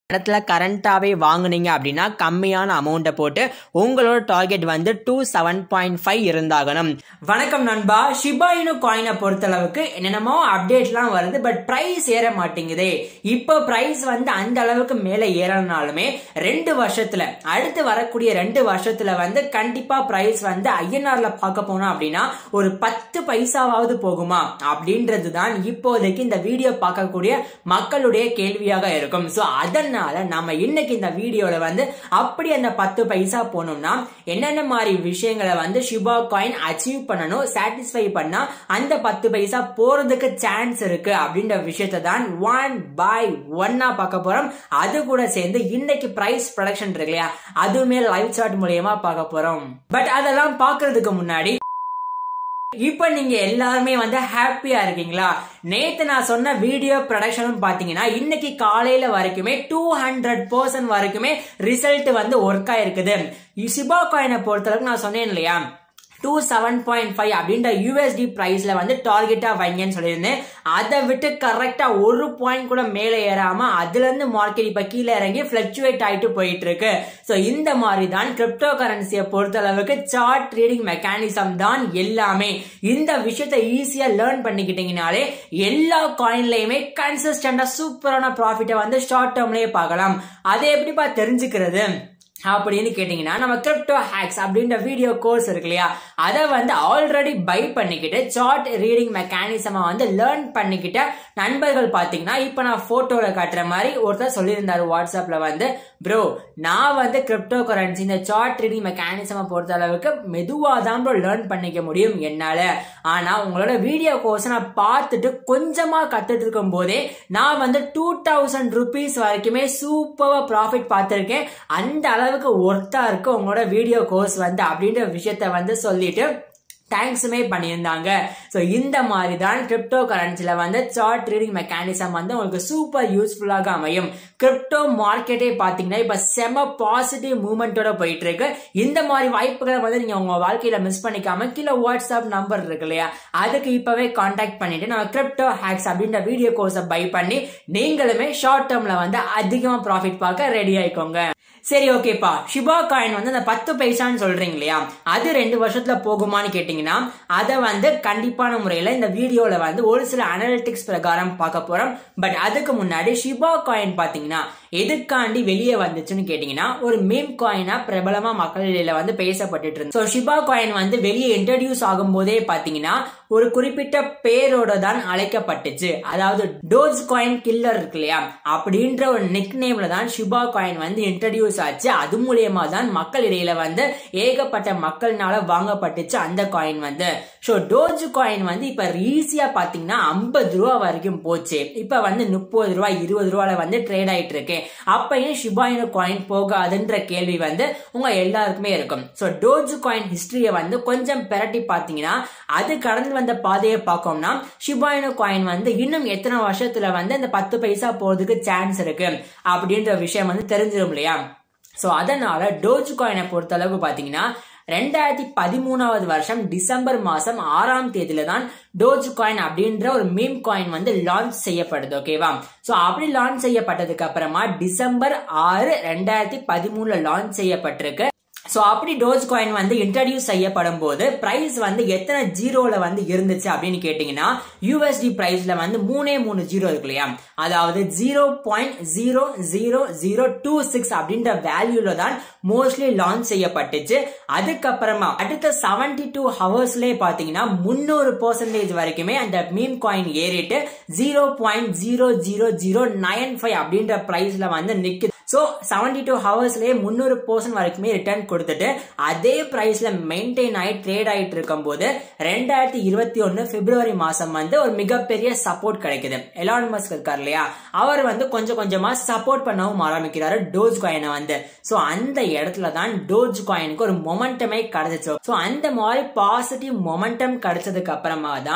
இடத்துல கரண்ட்டாகவே வாங்குனீங்க அப்படின்னா கம்மியான அமௌண்ட்டை போட்டு உங்களோட டார்கெட் வந்து டூ செவன் பாயிண்ட் ஃபைவ் இருந்தாகணும் வணக்கம் நண்பா ஷிபாயினு காயினை பொறுத்தளவுக்கு என்னென்னமோ அப்டேட்லாம் வருது பட் ப்ரைஸ் ஏற மாட்டேங்குதே இப்போ ப்ரைஸ் வந்து அந்த அளவுக்கு மேலே ஏறனாலுமே ரெண்டு வருஷத்துல அடுத்து வரக்கூடிய ரெண்டு வருஷத்துல வந்து கண்டிப்பா ப்ரைஸ் வந்து ஐஎன்ஆர்ல பார்க்க போனோம் அப்படின்னா ஒரு பத்து பைசாவாவது போகுமா அப்படின்றது தான் இப்போதைக்கு இந்த வீடியோ பார்க்கக்கூடிய மக்களுடைய கேள்வியாக இருக்கும் ஸோ அதனால நம்ம இன்னைக்கு இந்த வீடியோல வந்து அப்படி அந்த பத்து பைசா போகணும்னா என்னென்ன மாதிரி விஷயங்களை வந்து ஷிபா காயின் அச்சீவ் பண்ணணும் சாட்டிஸ்ஃபை பண்ணா அந்த பத்து பைசா போறதுக்கு சான்ஸ் இருக்கு அப்படின்ற விஷயத்தை தான் ஒன் பை ஒன்னா பார்க்க போறோம் அது கூட சேர்ந்து இன்னைக்கு பிரைஸ் ப்ரொடக்ஷன் இருக்கு இல்லையா அதுவுமே லைவ் சார்ட் மூலியமா பார்க்க போறோம் பட் அதெல்லாம் பார்க்கறதுக்கு முன்னாடி இப்ப நீங்க எல்லாருமே வந்து ஹாப்பியா இருக்கீங்களா நேத்து நான் சொன்ன வீடியோ ப்ரொடக்ஷனும் பாத்தீங்கன்னா இன்னைக்கு காலையில வரைக்குமே டூ ஹண்ட்ரட் பர்சன்ட் வரைக்குமே ரிசல்ட் வந்து ஒர்க் ஆயிருக்குது சிபா காயினை பொறுத்தளவுக்கு நான் சொன்னேன் இல்லையா டூ செவன் பாயிண்ட் ஃபைவ் அப்படின்ற யூஎஸ்டி பிரைஸ்ல வந்து டார்கெட்டா வைங்கன்னு சொல்லியிருந்தேன் அதை விட்டு கரெக்டா ஒரு பாயிண்ட் கூட மேலே ஏறாம அதுல இருந்து மார்க்கெட் இப்ப கீழே இறங்கி பிளக்சுவேட் ஆயிட்டு போயிட்டு இருக்கு ஸோ இந்த மாதிரி தான் கிரிப்டோ கரன்சியை பொறுத்தளவுக்கு சார்ட் ட்ரேடிங் மெக்கானிசம் தான் எல்லாமே இந்த விஷயத்தை ஈஸியா லேர்ன் பண்ணிக்கிட்டீங்கனாலே எல்லா காயின்லயுமே கன்சிஸ்டண்டா சூப்பரான ப்ராஃபிட்டை வந்து ஷார்ட் டேர்ம்லயே பார்க்கலாம் அதை எப்படிப்பா தெரிஞ்சுக்கிறது அப்படின்னு கேட்டீங்கன்னா நம்ம கிரிப்டோ ஹேக்ஸ் அப்படின்ற வீடியோ கோர்ஸ் இருக்கு இல்லையா அதை வந்து ஆல்ரெடி பை பண்ணிக்கிட்டு சார்ட் ரீடிங் மெக்கானிசமை வந்து லேர்ன் பண்ணிக்கிட்ட நண்பர்கள் பார்த்தீங்கன்னா இப்போ நான் ஃபோட்டோவில் காட்டுற மாதிரி ஒருத்தர் சொல்லியிருந்தாரு வாட்ஸ்அப்பில் வந்து ப்ரோ நான் வந்து கிரிப்டோ கரன்சி இந்த சார்ட் ரீடிங் மெக்கானிசமை பொறுத்த அளவுக்கு மெதுவாக தான் ப்ரோ லேர்ன் பண்ணிக்க முடியும் என்னால் ஆனால் உங்களோட வீடியோ கோர்ஸ் நான் பார்த்துட்டு கொஞ்சமாக கற்றுட்டு இருக்கும் போதே நான் வந்து டூ தௌசண்ட் ருபீஸ் வரைக்குமே சூப்பராக ப்ராஃபிட் பார்த்துருக்கேன் அந்த அளவுக்கு ஒர்த்தா இருக்கு உங்களோட வீடியோ கோர்ஸ் வந்து அப்படின்ற விஷயத்த வந்து சொல்லிட்டு தேங்க்ஸுமே பண்ணியிருந்தாங்க ஸோ இந்த மாதிரி தான் கிரிப்டோ கரன்சியில் வந்து சார்ட் ட்ரேடிங் மெக்கானிசம் வந்து உங்களுக்கு சூப்பர் யூஸ்ஃபுல்லாக அமையும் கிரிப்டோ மார்க்கெட்டே பார்த்தீங்கன்னா இப்போ செம பாசிட்டிவ் மூவ்மெண்ட்டோட போயிட்டு இருக்கு இந்த மாதிரி வாய்ப்புகளை வந்து நீங்கள் உங்கள் வாழ்க்கையில் மிஸ் பண்ணிக்காம கீழே வாட்ஸ்அப் நம்பர் இருக்கு இல்லையா அதுக்கு இப்போவே காண்டாக்ட் பண்ணிட்டு நம்ம கிரிப்டோ ஹேக்ஸ் அப்படின்ற வீடியோ கோர்ஸை பை பண்ணி நீங்களுமே ஷார்ட் டேர்மில் வந்து அதிகமாக ப்ராஃபிட் பார்க்க ரெடி ஆயிக்கோங்க சரி ஓகேப்பா ஷிபா காயின் வந்து அந்த பத்து பைசான்னு சொல்றீங்க இல்லையா அது ரெண்டு வருஷத்துல போகுமான்னு கேட்டீங்கன்னா அதை வந்து கண்டிப்பான முறையில இந்த வீடியோல வந்து ஒரு சில அனலிட்டிக்ஸ் பிரகாரம் பார்க்க போறோம் பட் அதுக்கு முன்னாடி ஷிபா காயின் பாத்தீங்கன்னா எதுக்காண்டி வெளியே வந்துச்சுன்னு கேட்டீங்கன்னா ஒரு மீம் காயினா பிரபலமா மக்களிடையில வந்து பேசப்பட்டுட்டு இருந்து ஸோ ஷிபா காயின் வந்து வெளியே இன்ட்ரடியூஸ் ஆகும் போதே பாத்தீங்கன்னா ஒரு குறிப்பிட்ட பேரோட தான் அழைக்கப்பட்டுச்சு அதாவது டோஜ் காயின் கில்லர் இருக்கு இல்லையா அப்படின்ற ஒரு நிக் நேம்ல தான் ஷிபா காயின் வந்து இன்ட்ரடியூஸ் ஆச்சு அது மூலியமா தான் மக்கள் இடையில வந்து ஏகப்பட்ட மக்கள்னால வாங்கப்பட்டுச்சு அந்த காயின் வந்து ஸோ டோஜ் காயின் வந்து இப்ப ஈஸியா பாத்தீங்கன்னா ஐம்பது ரூபா வரைக்கும் போச்சு இப்ப வந்து முப்பது ரூபா இருபது ரூபால வந்து ட்ரேட் ஆயிட்டு இருக்கு அப்பயும் ஷிபாயினு காயின் போகாதுன்ற கேள்வி வந்து உங்க எல்லாருக்குமே இருக்கும் ஸோ டோஜ் காயின் ஹிஸ்டரியை வந்து கொஞ்சம் பெரட்டி பார்த்தீங்கன்னா அது கடந்து வந்த பாதையை பார்க்கோம்னா ஷிபாயினு காயின் வந்து இன்னும் எத்தனை வருஷத்துல வந்து இந்த பத்து பைசா போறதுக்கு சான்ஸ் இருக்கு அப்படின்ற விஷயம் வந்து தெரிஞ்சிடும் இல்லையா ஸோ அதனால டோஜ் காயினை பொறுத்த அளவுக்கு பார்த்தீங்கன்னா ரெண்டாயிரத்தி பதிமூணாவது வருஷம் டிசம்பர் மாசம் ஆறாம் தேதியில தான் டோஜ் காயின் அப்படின்ற ஒரு மீம் காயின் வந்து லான்ச் செய்யப்படுது ஓகேவா ஸோ அப்படி லான்ச் செய்யப்பட்டதுக்கு அப்புறமா டிசம்பர் ஆறு ரெண்டாயிரத்தி பதிமூணுல லான்ச் செய்யப்பட்டிருக்கு ஸோ அப்படி டோஜ் காயின் வந்து இன்ட்ரடியூஸ் செய்யப்படும் போது பிரைஸ் வந்து எத்தனை ஜீரோல வந்து இருந்துச்சு அப்படின்னு கேட்டீங்கன்னா யூஎஸ்டி பிரைஸ்ல வந்து மூணே மூணு ஜீரோ இருக்கு இல்லையா அதாவது zero point zero zero zero two six அப்படின்ற வேல்யூல தான் மோஸ்ட்லி லான்ச் செய்யப்பட்டுச்சு அதுக்கப்புறமா அடுத்த செவன்டி டூ ஹவர்ஸ்லேயே பார்த்தீங்கன்னா முந்நூறு பர்சன்டேஜ் வரைக்குமே அந்த மீம் காயின் ஏறிட்டு zero point zero zero zero nine five அப்படின்ற பிரைஸ்ல வந்து நிக்குது ஸோ செவன்டி டூ ஹவர்ஸ்லேயே முந்நூறு பர்சன்ட் வரைக்குமே ரிட்டர்ன் கொடுத்துட்டு அதே ப்ரைஸில் மெயின்டைன் ஆகி ட்ரேட் ஆகிட்டு இருக்கும்போது ரெண்டாயிரத்தி இருபத்தி ஒன்று பிப்ரவரி மாதம் வந்து ஒரு மிகப்பெரிய சப்போர்ட் கிடைக்குது எலான் மஸ்க் இருக்கார் இல்லையா அவர் வந்து கொஞ்சம் கொஞ்சமாக சப்போர்ட் பண்ணவும் ஆரம்பிக்கிறாரு டோஜ் காயினை வந்து ஸோ அந்த இடத்துல தான் டோஜ் காயினுக்கு ஒரு மொமெண்டமே கிடைச்சிச்சு ஸோ அந்த மாதிரி பாசிட்டிவ் மொமெண்டம் கிடைச்சதுக்கு அப்புறமா தான்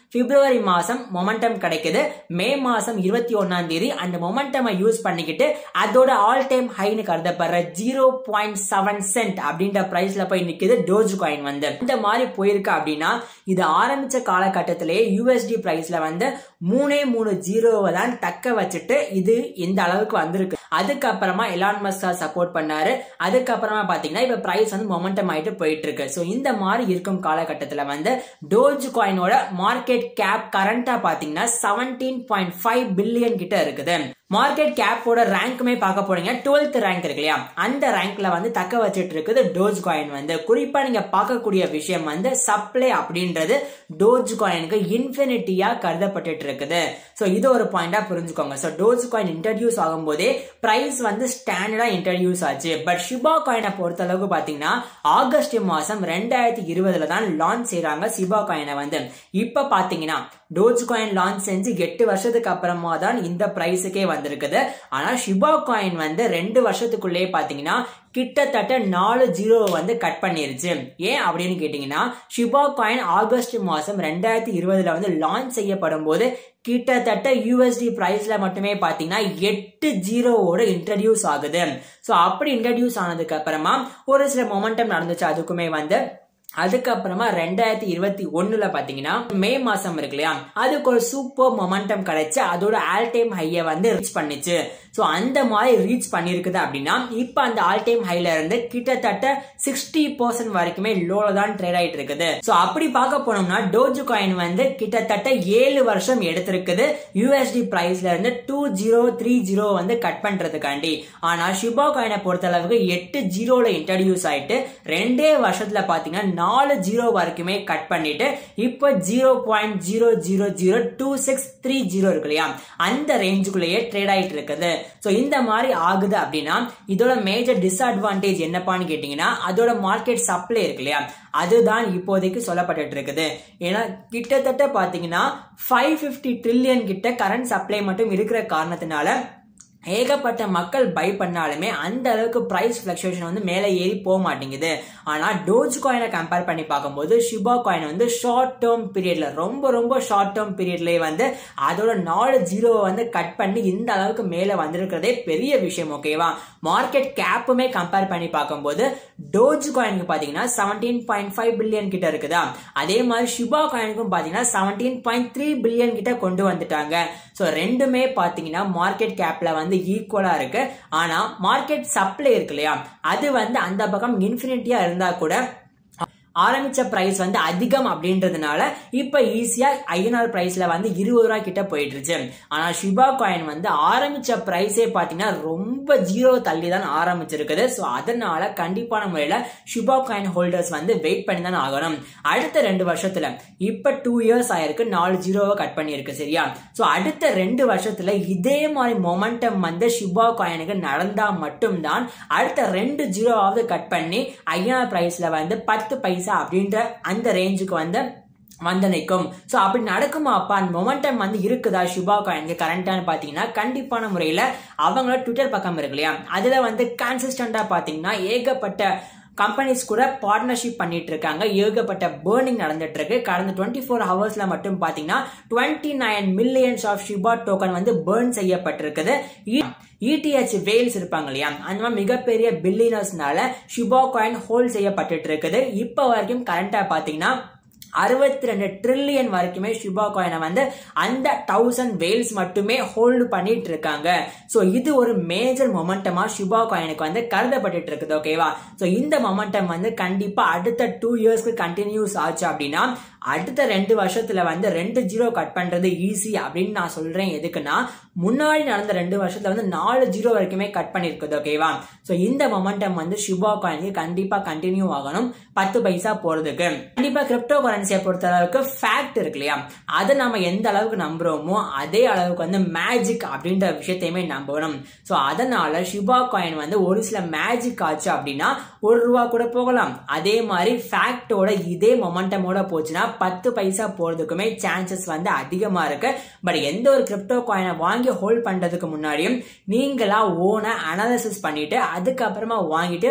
பிப்ரவரி மாசம் மொமெண்டம் கிடைக்குது மே மாசம் இருபத்தி ஒன்னாம் தேதி அந்த மொமெண்டமை யூஸ் பண்ணிக்கிட்டு அதோட ஆல் டைம் ஹைன்னு கருதப்படுற ஜீரோ பாயிண்ட் செவன் சென்ட் அப்படின்ற பிரைஸ்ல போய் நிக்குது டோஜ் காயின் வந்து இந்த மாதிரி போயிருக்கு அப்படின்னா இது ஆரம்பிச்ச காலகட்டத்திலேயே யூஎஸ்டி பிரைஸ்ல வந்து மூணே மூணு ஜீரோவை தான் தக்க வச்சுட்டு இது இந்த அளவுக்கு வந்திருக்கு அதுக்கப்புறமா எலான் மஸ்கா சப்போர்ட் பண்ணாரு அதுக்கப்புறமா பாத்தீங்கன்னா இப்ப பிரைஸ் வந்து மொமெண்டம் ஆயிட்டு போயிட்டு இருக்கு ஸோ இந்த மாதிரி இருக்கும் காலகட்டத்தில் வந்து டோஜ் காயினோட மார்க்கெட் கேப் கரண்டா பாத்தீங்கன்னா செவன்டீன் பாயிண்ட் ஃபைவ் பில்லியன் கிட்ட இருக்குது மார்க்கெட் கேப்போட ரேங்க்குமே பார்க்க போறீங்க டுவெல்த் ரேங்க் இருக்கு இல்லையா அந்த ரேங்க்ல வந்து தக்க வச்சிட்டு இருக்குது டோஜ் காயின் வந்து குறிப்பா நீங்க பார்க்கக்கூடிய விஷயம் வந்து சப்ளை அப்படின்றது டோஜ் காயினுக்கு இன்ஃபினிட்டியா கருதப்பட்டு இருக்குது ஸோ இது ஒரு பாயிண்டா புரிஞ்சுக்கோங்க ஸோ டோஜ் காயின் இன்ட்ரடியூஸ் ஆகும்போதே பிரைஸ் வந்து ஸ்டாண்டர்டா இன்ட்ரடியூஸ் ஆச்சு பட் ஷிபா காயினை பொறுத்த அளவுக்கு பாத்தீங்கன்னா ஆகஸ்ட் மாசம் ரெண்டாயிரத்தி இருபதுல தான் லான்ச் செய்யறாங்க சிபா காயினை வந்து இப்ப பாத்தீங்கன்னா டோஜ் காயின் லான்ச் செஞ்சு எட்டு வருஷத்துக்கு அப்புறமா தான் இந்த பிரைஸுக்கே வந்திருக்குது ஆனா ஷிபா காயின் வந்து ரெண்டு வருஷத்துக்குள்ளேயே பாத்தீங்கன்னா கிட்டத்தட்ட நாலு ஜீரோ வந்து கட் பண்ணிருச்சு ஏன் அப்படின்னு கேட்டீங்கன்னா ஷிபா காயின் ஆகஸ்ட் மாசம் ரெண்டாயிரத்தி இருபதுல வந்து லான்ச் செய்யப்படும் போது கிட்டத்தட்ட யூஎஸ்டி பிரைஸ்ல மட்டுமே பாத்தீங்கன்னா எட்டு ஜீரோவோட இன்ட்ரடியூஸ் ஆகுது ஸோ அப்படி இன்ட்ரடியூஸ் ஆனதுக்கு அப்புறமா ஒரு சில மொமெண்டம் நடந்துச்சு அதுக்குமே வந்து அதுக்கப்புறமா ரெண்டாயிரத்தி இருபத்தி ஒண்ணுல பாத்தீங்கன்னா மே மாசம் இருக்கு இல்லையா அதுக்கு ஒரு சூப்பர் மொமெண்டம் கிடைச்சு அதோட ஆல் டைம் ஹைய வந்து ரீச் பண்ணிச்சு ஸோ அந்த மாதிரி ரீச் பண்ணிருக்குது அப்படின்னா இப்போ அந்த ஆல் டைம் ஹைல இருந்து கிட்டத்தட்ட சிக்ஸ்டி பர்சன்ட் வரைக்குமே லோல தான் ட்ரேட் ஆயிட்டு இருக்குது ஸோ அப்படி பார்க்க போனோம்னா டோஜு காயின் வந்து கிட்டத்தட்ட ஏழு வருஷம் எடுத்திருக்குது யூஎஸ்டி பிரைஸ்ல இருந்து டூ ஜீரோ த்ரீ ஜீரோ வந்து கட் பண்றதுக்காண்டி ஆனா ஷிபா காயினை பொறுத்த அளவுக்கு எட்டு ஜீரோல இன்ட்ரடியூஸ் ஆயிட்டு ரெண்டே வருஷத்துல பாத்தீங்கன்னா நாலு ஜீரோ வரைக்குமே கட் பண்ணிட்டு இப்போ zero point zero zero zero two six three zero இருக்கு இல்லையா அந்த ரேஞ்சுக்குள்ளேயே ட்ரேட் ஆயிட்டு இருக்குது ஸோ இந்த மாதிரி ஆகுது அப்படின்னா இதோட மேஜர் டிஸ்அட்வான்டேஜ் என்னப்பான்னு கேட்டீங்கன்னா அதோட மார்க்கெட் சப்ளை இருக்கு இல்லையா அதுதான் இப்போதைக்கு சொல்லப்பட்டு இருக்குது ஏன்னா கிட்டத்தட்ட பாத்தீங்கன்னா ஃபைவ் ஃபிஃப்டி ட்ரில்லியன் கிட்ட கரண்ட் சப்ளை மட்டும் இருக்கிற காரணத்தினால ஏகப்பட்ட மக்கள் பை பண்ணாலுமே அந்த அளவுக்கு பிரைஸ் பிளக்சுவேஷன் வந்து மேலே ஏறி போக மாட்டேங்குது ஆனால் டோஜ் காயினை கம்பேர் பண்ணி பார்க்கும்போது ஷிபா காயின் வந்து ஷார்ட் டேர்ம் பீரியட்ல ரொம்ப ரொம்ப ஷார்ட் டேர்ம் பீரியட்லேயே வந்து அதோட நாலு ஜீரோவை வந்து கட் பண்ணி இந்த அளவுக்கு மேலே வந்திருக்கிறதே பெரிய விஷயம் ஓகேவா மார்க்கெட் கேப்புமே கம்பேர் பண்ணி பார்க்கும்போது டோஜ் காயினுக்கு பார்த்தீங்கன்னா செவன்டீன் பாயிண்ட் ஃபைவ் பில்லியன் கிட்ட இருக்குதா அதே மாதிரி ஷிபா காயினுக்கும் பார்த்தீங்கன்னா செவன்டீன் பாயிண்ட் த்ரீ பில்லியன் கிட்ட கொண்டு வந்துட்டாங்க ஸோ ரெண்டுமே பார்த்தீங்கன்னா மார்க்கெட் கேப்ல வந்து ஈக்குவலா இருக்கு ஆனா மார்க்கெட் சப்ளை இருக்கு இல்லையா அது வந்து அந்த பக்கம் இன்ஃபினிட்டியா இருந்தா கூட ஆரம்பிச்ச பிரைஸ் வந்து அதிகம் அப்படின்றதுனால இப்ப ஈஸியா ஐஎன்ஆர் பிரைஸ்ல வந்து இருபது ரூபாய் கிட்ட போயிட்டுருச்சு ஆனா ஷிபா காயின் வந்து ஆரம்பிச்ச பிரைஸே பாத்தீங்கன்னா ரொம்ப ஜீரோ தள்ளி தான் ஆரம்பிச்சிருக்குது ஸோ அதனால கண்டிப்பான முறையில ஷிபா காயின் ஹோல்டர்ஸ் வந்து வெயிட் பண்ணி தான் ஆகணும் அடுத்த ரெண்டு வருஷத்துல இப்ப டூ இயர்ஸ் ஆயிருக்கு நாலு ஜீரோவை கட் பண்ணியிருக்கு சரியா ஸோ அடுத்த ரெண்டு வருஷத்துல இதே மாதிரி மொமெண்டம் வந்து ஷிபா காயினுக்கு நடந்தா மட்டும்தான் அடுத்த ரெண்டு ஜீரோவாவது கட் பண்ணி ஐஎன்ஆர் பிரைஸ்ல வந்து பத்து பைசா அப்படின்ற அந்த ரேஞ்சுக்கு வந்து வந்து நிற்கும் ஸோ அப்படி நடக்குமா அப்பா அந்த மொமெண்டம் வந்து இருக்குதா ஷிபா காயினுக்கு கரண்டான்னு பார்த்தீங்கன்னா கண்டிப்பான முறையில் அவங்களோட ட்விட்டர் பக்கம் இருக்கு இல்லையா அதில் வந்து கன்சிஸ்டண்டாக பார்த்தீங்கன்னா ஏகப்பட்ட கம்பெனிஸ் கூட பார்ட்னர்ஷிப் பண்ணிட்டு இருக்காங்க ஏகப்பட்ட பேர்னிங் நடந்துட்டு இருக்கு கடந்த டுவெண்ட்டி ஃபோர் ஹவர்ஸ்ல மட்டும் பாத்தீங்கன்னா twenty nine millions of Shiba token வந்து பேர்ன் செய்யப்பட்டிருக்குது இடிஹெச் வேல்ஸ் இருப்பாங்க இல்லையா அந்த மாதிரி மிகப்பெரிய பில்லியனர்ஸ்னால ஷிபா காயின் ஹோல்ட் செய்யப்பட்டுட்டு இருக்குது இப்போ வரைக்கும் கரண்டா பாத்தீங்கன்னா அறுபத்தி ரெண்டு ட்ரில்லியன் வரைக்குமே ஷிபா காயினை வந்து அந்த தௌசண்ட் வேல்ஸ் மட்டுமே ஹோல்டு பண்ணிட்டு இருக்காங்க ஸோ இது ஒரு மேஜர் மொமெண்டமா ஷிபா காயினுக்கு வந்து கருதப்பட்டு இருக்குது ஓகேவா ஸோ இந்த மொமெண்டம் வந்து கண்டிப்பா அடுத்த டூ இயர்ஸ்க்கு கண்டினியூஸ் ஆச்சு அப்படின்னா அடுத்த ரெண்டு வருஷத்துல வந்து ரெண்டு ஜீரோ கட் பண்றது ஈஸி அப்படின்னு நான் சொல்றேன் எதுக்குன்னா முன்னாடி நடந்த ரெண்டு வருஷத்துல வந்து நாலு ஜீரோ வரைக்குமே கட் பண்ணிருக்குது ஓகேவா ஸோ இந்த மொமெண்டம் வந்து ஷிபா காயினுக்கு கண்டிப்பா கண்டினியூ ஆகணும் பத்து பைசா போறதுக்கு கண்டிப்பா கிரிப்டோ கரன்சியை பொறுத்த அளவுக்கு ஃபேக்ட் இருக்கு இல்லையா அதை நம்ம எந்த அளவுக்கு நம்புறோமோ அதே அளவுக்கு வந்து மேஜிக் அப்படின்ற விஷயத்தையுமே நம்பணும் ஸோ அதனால ஷிபா காயின் வந்து ஒரு சில மேஜிக் ஆச்சு அப்படின்னா ஒரு ரூபா கூட போகலாம் அதே மாதிரி ஃபேக்டோட இதே மொமெண்டமோட போச்சுன்னா பத்து பைசா போறதுக்குமே சான்சஸ் வந்து அதிகமா இருக்கு பட் எந்த ஒரு கிரிப்டோ காயினை வாங்கி ஹோல்ட் பண்றதுக்கு முன்னாடியும் நீங்களா ஓன அனாலிசிஸ் பண்ணிட்டு அதுக்கப்புறமா வாங்கிட்டு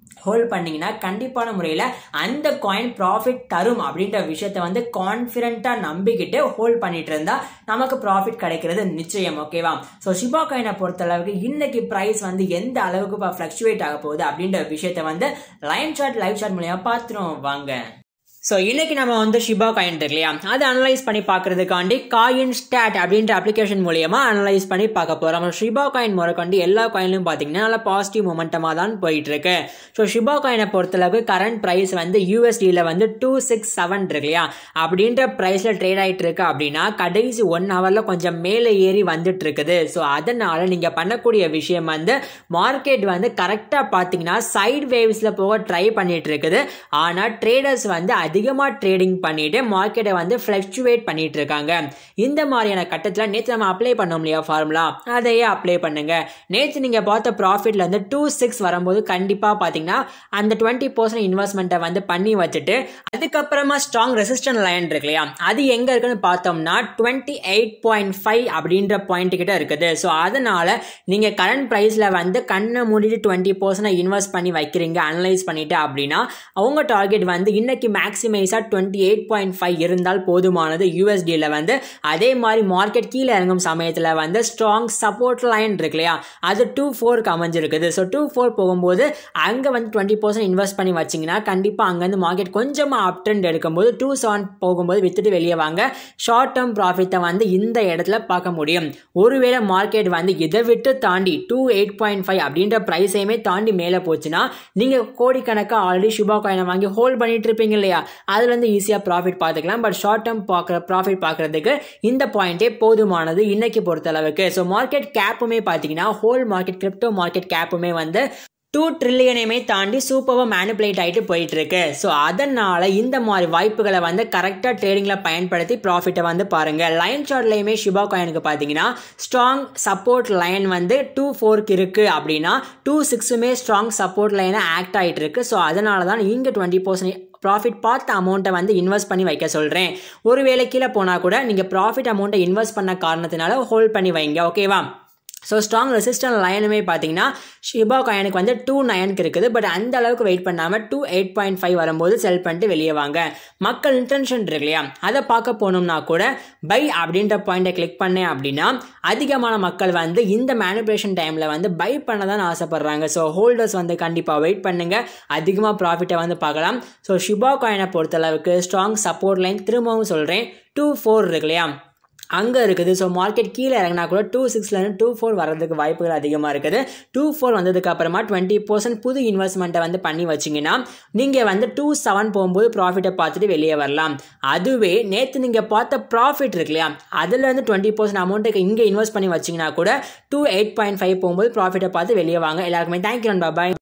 ஹோல்ட் பண்ணீங்கன்னா கண்டிப்பான முறையில் அந்த காயின் ப்ராஃபிட் தரும் அப்படின்ற விஷயத்த வந்து கான்ஃபிடென்ட்டாக நம்பிக்கிட்டு ஹோல்ட் பண்ணிட்டு இருந்தா நமக்கு ப்ராஃபிட் கிடைக்கிறது நிச்சயம் ஓகேவா ஸோ ஷிபா காயினை பொறுத்தளவுக்கு இன்னைக்கு ப்ரைஸ் வந்து எந்த அளவுக்கு இப்போ ஃப்ளக்சுவேட் ஆக போகுது அப்படின்ற விஷயத்த வந்து லைன் சார்ட் லைவ் சார்ட் மூலியமா பார்த்துருவோம் வாங்க ஸோ இன்னைக்கு நம்ம வந்து ஷிபா காயின் இருக்கு இல்லையா அதை அனலைஸ் பண்ணி பார்க்கறதுக்காண்டி காயின் ஸ்டாட் அப்படின்ற அப்ளிகேஷன் மூலியமா அனலைஸ் பண்ணி பார்க்க போகிறோம் ஷிபா காயின் முறைக்காண்டி எல்லா காயின்லையும் பார்த்தீங்கன்னா நல்ல பாசிட்டிவ் மொமெண்டமாக தான் போயிட்டு இருக்கு ஸோ ஷிபா காயினை பொறுத்தளவுக்கு கரண்ட் ப்ரைஸ் வந்து யூஎஸ்டியில் வந்து டூ சிக்ஸ் செவன் இருக்கு இல்லையா அப்படின்ற ப்ரைஸில் ட்ரேட் ஆகிட்டு இருக்கு அப்படின்னா கடைசி ஒன் ஹவரில் கொஞ்சம் மேலே ஏறி வந்துட்டு இருக்குது ஸோ அதனால நீங்கள் பண்ணக்கூடிய விஷயம் வந்து மார்க்கெட் வந்து கரெக்டாக பார்த்தீங்கன்னா சைட் வேவ்ஸில் போக ட்ரை பண்ணிட்டு இருக்குது ஆனால் ட்ரேடர்ஸ் வந்து அதிகமாக ட்ரேடிங் பண்ணிட்டு மார்க்கெட்டை வந்து ஃப்ளக்சுவேட் பண்ணிட்டு இருக்காங்க இந்த மாதிரியான கட்டத்தில் நேற்று நம்ம அப்ளை பண்ணோம் இல்லையா ஃபார்முலா அதையே அப்ளை பண்ணுங்க நேற்று நீங்கள் பார்த்த ப்ராஃபிட்ல வந்து டூ சிக்ஸ் வரும்போது கண்டிப்பாக பார்த்தீங்கன்னா அந்த டுவெண்ட்டி பர்சன்ட் இன்வெஸ்ட்மெண்ட்டை வந்து பண்ணி வச்சுட்டு அதுக்கப்புறமா ஸ்ட்ராங் ரெசிஸ்டன்ட் லைன் இருக்கு இல்லையா அது எங்கே இருக்குன்னு பார்த்தோம்னா டுவெண்ட்டி எயிட் பாயிண்ட் ஃபைவ் அப்படின்ற பாயிண்ட் கிட்ட இருக்குது ஸோ அதனால நீங்கள் கரண்ட் ப்ரைஸில் வந்து கண்ணை மூடிட்டு டுவெண்ட்டி பர்சன்ட் இன்வெஸ்ட் பண்ணி வைக்கிறீங்க அனலைஸ் பண்ணிட்டு அப்படின்னா அவங்க டார்கெட் வந்து இன்னைக்கு மேக்ஸிமைஸாக டுவெண்ட்டி எயிட் பாயிண்ட் ஃபைவ் இருந்தால் போதுமானது யூஎஸ்டியில் வந்து அதே மாதிரி மார்க்கெட் கீழே இறங்கும் சமயத்தில் வந்து ஸ்ட்ராங் சப்போர்ட் லைன் இருக்கு இல்லையா அது டூ ஃபோருக்கு அமைஞ்சிருக்குது ஸோ டூ ஃபோர் போகும்போது அங்கே வந்து டுவெண்ட்டி பர்சன்ட் இன்வெஸ்ட் பண்ணி வச்சிங்கன்னா கண்டிப்பாக அங்கேருந்து மார்க்கெட் கொஞ்சமாக அப் ட்ரெண்ட் எடுக்கும்போது டூ செவன் போகும்போது வித்துட்டு வெளியே வாங்க ஷார்ட் டேர்ம் ப்ராஃபிட்டை வந்து இந்த இடத்துல பார்க்க முடியும் ஒருவேளை மார்க்கெட் வந்து இதை விட்டு தாண்டி டூ எயிட் பாயிண்ட் ஃபைவ் அப்படின்ற ப்ரைஸையுமே தாண்டி மேலே போச்சுன்னா நீங்கள் கோடிக்கணக்காக ஆல்ரெடி சுபா காயினை வாங்கி ஹோல்ட் பண்ணிட்டு இருப்பீங்க இல்லையா அதுலேருந்து ஈஸியாக ப்ராஃபிட் பார்த்துக்கலாம் பட் ஷார்ட் டேர்ம் பார்க்குற ப்ராஃபிட் பார்க்குறதுக்கு இந்த பாயிண்டே போதுமானது இன்னைக்கு பொறுத்தளவுக்கு ஸோ மார்க்கெட் கேப்புமே பார்த்தீங்கன்னா ஹோல் மார்க்கெட் கிரிப்டோ மார்க்கெட் கேப்புமே வந்து டூ ட்ரில்லியனையுமே தாண்டி சூப்பராக மேனிப்புலேட் ஆகிட்டு போயிட்டு இருக்கு ஸோ அதனால இந்த மாதிரி வாய்ப்புகளை வந்து கரெக்டாக ட்ரேடிங்கில் பயன்படுத்தி ப்ராஃபிட்டை வந்து பாருங்க லைன் சார்ட்லையுமே ஷிபா காயினுக்கு பார்த்தீங்கன்னா ஸ்ட்ராங் சப்போர்ட் லைன் வந்து டூ ஃபோருக்கு இருக்கு அப்படின்னா டூ சிக்ஸுமே ஸ்ட்ராங் சப்போர்ட் லைனாக ஆக்ட் ஆகிட்டு இருக்கு ஸோ அதனால தான் இங்கே டுவெண்ட்டி பர்சன்ட் ப்ராஃபிட் பார்த்த அமௌண்ட்டை வந்து இன்வெஸ்ட் பண்ணி வைக்க சொல்கிறேன் ஒருவேளை கீழே போனால் கூட நீங்கள் ப்ராஃபிட் அமௌண்ட்டை இன்வெஸ்ட் பண்ண காரணத்தினால ஹோல்ட் பண்ணி வைங்க ஓகேவா ஸோ ஸ்ட்ராங் ரெசிஸ்டன்ட் லைனுமே பார்த்தீங்கன்னா ஷிபா காயினுக்கு வந்து டூ நைனுக்கு இருக்குது பட் அந்த அளவுக்கு வெயிட் பண்ணாமல் டூ எயிட் பாயிண்ட் ஃபைவ் வரும்போது செல் பண்ணிட்டு வெளியே வாங்க மக்கள் இன்டென்ஷன் இருக்கு இல்லையா அதை பார்க்க போனோம்னா கூட பை அப்படின்ற பாயிண்ட்டை கிளிக் பண்ணேன் அப்படின்னா அதிகமான மக்கள் வந்து இந்த மேனிபுலேஷன் டைமில் வந்து பை பண்ண தான் ஆசைப்படுறாங்க ஸோ ஹோல்டர்ஸ் வந்து கண்டிப்பாக வெயிட் பண்ணுங்கள் அதிகமாக ப்ராஃபிட்டை வந்து பார்க்கலாம் ஸோ ஷிபா காயினை பொறுத்தளவுக்கு ஸ்ட்ராங் சப்போர்ட் லைன் திரும்பவும் சொல்கிறேன் டூ ஃபோர் இருக்கு இல்லையா அங்கே இருக்குது ஸோ மார்க்கெட் கீழே இறங்கினா கூட டூ சிக்ஸ்லேருந்து டூ ஃபோர் வரதுக்கு வாய்ப்புகள் அதிகமாக இருக்குது டூ ஃபோர் வந்ததுக்கு அப்புறமா டுவெண்ட்டி பர்சன்ட் புது இன்வெஸ்ட்மெண்ட்டை வந்து பண்ணி வச்சிங்கன்னா நீங்கள் வந்து டூ செவன் போகும்போது ப்ராஃபிட்டை பார்த்துட்டு வெளியே வரலாம் அதுவே நேற்று நீங்கள் பார்த்த ப்ராஃபிட் இருக்கு இல்லையா அதில் வந்து டுவெண்ட்டி பர்சன்ட் அமௌண்ட்டுக்கு இங்கே இன்வெஸ்ட் பண்ணி வச்சிங்கன்னா கூட டூ எயிட் பாயிண்ட் ஃபைவ் போகும்போது ப்ராஃபிட்டை பார்த்து வெளியே வாங்க எல்லாருக்குமே தேங்க்யூ பாய்